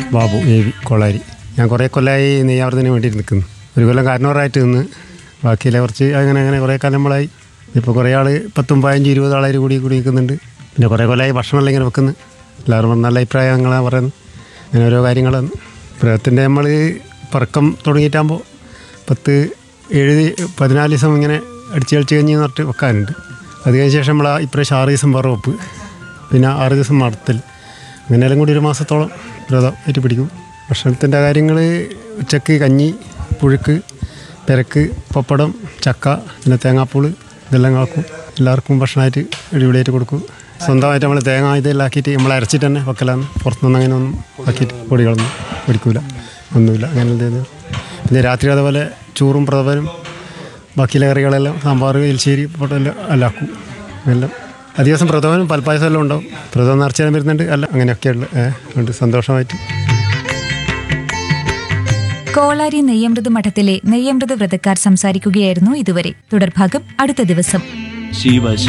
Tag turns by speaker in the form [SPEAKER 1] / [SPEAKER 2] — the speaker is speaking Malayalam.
[SPEAKER 1] ബാബു എ വി കോളാരി ഞാൻ കുറേ കൊല്ലമായി നെയ്യാവർത്തിന് വേണ്ടി നിൽക്കുന്നു ഒരു കൊല്ലം കാരണവറായിട്ട് നിന്ന് ബാക്കിയില്ല കുറച്ച് അങ്ങനെ അങ്ങനെ കുറേ കാലം നമ്മളായി ഇപ്പോൾ കുറേ ആൾ പത്തും പതിനഞ്ച് ഇരുപത് ആളായി കൂടി കൂടി നിൽക്കുന്നുണ്ട് പിന്നെ കുറേ കൊല്ലമായി ഭക്ഷണമെല്ലാം ഇങ്ങനെ വെക്കുന്നു എല്ലാവരും നല്ല അഭിപ്രായങ്ങളാണ് പറയുന്നത് അങ്ങനെ ഓരോ കാര്യങ്ങളാണ് പ്രേതത്തിൻ്റെ നമ്മൾ പറക്കം തുടങ്ങിയിട്ടാകുമ്പോൾ പത്ത് ഏഴ് പതിനാല് ദിവസം ഇങ്ങനെ അടിച്ച് കളിച്ച് കഴിഞ്ഞ് പറഞ്ഞിട്ട് വെക്കാനുണ്ട് അത് കഴിഞ്ഞ ശേഷം നമ്മൾ ഇപ്രാവശ്യം ആറ് ദിവസം വറവെപ്പ് പിന്നെ ആറ് ദിവസം നടത്തൽ അങ്ങനെയെല്ലാം കൂടി ഒരു മാസത്തോളം വ്രതം ആയിട്ട് പിടിക്കും ഭക്ഷണത്തിൻ്റെ കാര്യങ്ങൾ ഉച്ചക്ക് കഞ്ഞി പുഴുക്ക് പെരക്ക് പപ്പടം ചക്ക പിന്നെ തേങ്ങാപ്പൂള് ഇതെല്ലാം ആക്കും എല്ലാവർക്കും ഭക്ഷണമായിട്ട് അടിപൊളിയായിട്ട് കൊടുക്കും സ്വന്തമായിട്ട് നമ്മൾ തേങ്ങ ഇതെല്ലാം ആക്കിയിട്ട് നമ്മൾ അരച്ചിട്ട് തന്നെ വെക്കലാണ് പുറത്തുനിന്ന് അങ്ങനെ ഒന്നും ആക്കിയിട്ട് പൊടികളൊന്നും പൊടിക്കൂല ഒന്നുമില്ല അങ്ങനെ എന്ത് പിന്നെ രാത്രി അതുപോലെ ചോറും പ്രഥമനും ബാക്കിയുള്ള കറികളെല്ലാം സാമ്പാർ എലിശ്ശേരി പപ്പടം എല്ലാം എല്ലാം ആക്കും എല്ലാം അധിക ദിവസം പ്രഥമനും പൽപ്പായസം എല്ലാം ഉണ്ടാവും പ്രഥമം നിറച്ചാലും വരുന്നുണ്ട് അല്ല അങ്ങനെയൊക്കെയുള്ള ഏഹ് ഉണ്ട് സന്തോഷമായിട്ട്
[SPEAKER 2] കോളാരി നെയ്യമൃത് മഠത്തിലെ നെയ്യമൃത് വ്രതക്കാർ സംസാരിക്കുകയായിരുന്നു ഇതുവരെ തുടർഭാഗം അടുത്ത ദിവസം
[SPEAKER 3] ശിവ